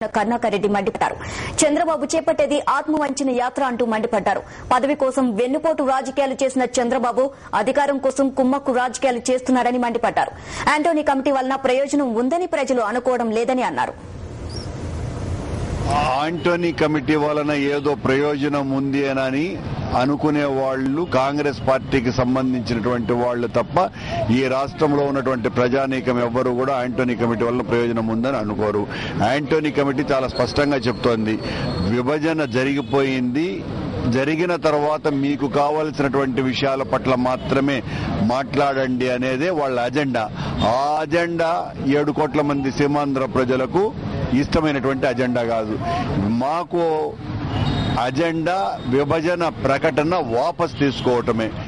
కరుణాకర్ రెడ్డి మండిపడ్డారు చంద్రబాబు చేపట్టేది ఆత్మవంచన యాత్ర అంటూ మండిపడ్డారు పదవి కోసం వెన్నుపోటు రాజకీయాలు చేసిన చంద్రబాబు అధికారం కోసం కుమ్మక్కు రాజకీయాలు చేస్తున్నారని మండిపడ్డారు ఆంటోనీ కమిటీ వలన ప్రయోజనం ఉందని ప్రజలు అనుకోవడం లేదని అన్నారు ఆంటోనీ కమిటీ వలన ఏదో ప్రయోజనం ఉంది అని అనుకునే వాళ్ళు కాంగ్రెస్ పార్టీకి సంబంధించినటువంటి వాళ్ళు తప్ప ఈ రాష్ట్రంలో ఉన్నటువంటి ప్రజానీకం ఎవ్వరూ కూడా ఆంటోనీ కమిటీ వలన ప్రయోజనం ఉందని అనుకోరు ఆంటోనీ కమిటీ చాలా స్పష్టంగా చెప్తోంది విభజన జరిగిపోయింది జరిగిన తర్వాత మీకు కావలసినటువంటి విషయాల పట్ల మాత్రమే మాట్లాడండి అనేదే వాళ్ళ అజెండా ఆ అజెండా ఏడు కోట్ల మంది సీమాంధ్ర ప్రజలకు ఇష్టమైనటువంటి అజెండా కాదు మాకు అజెండా విభజన ప్రకటన వాపస్ తీసుకోవటమే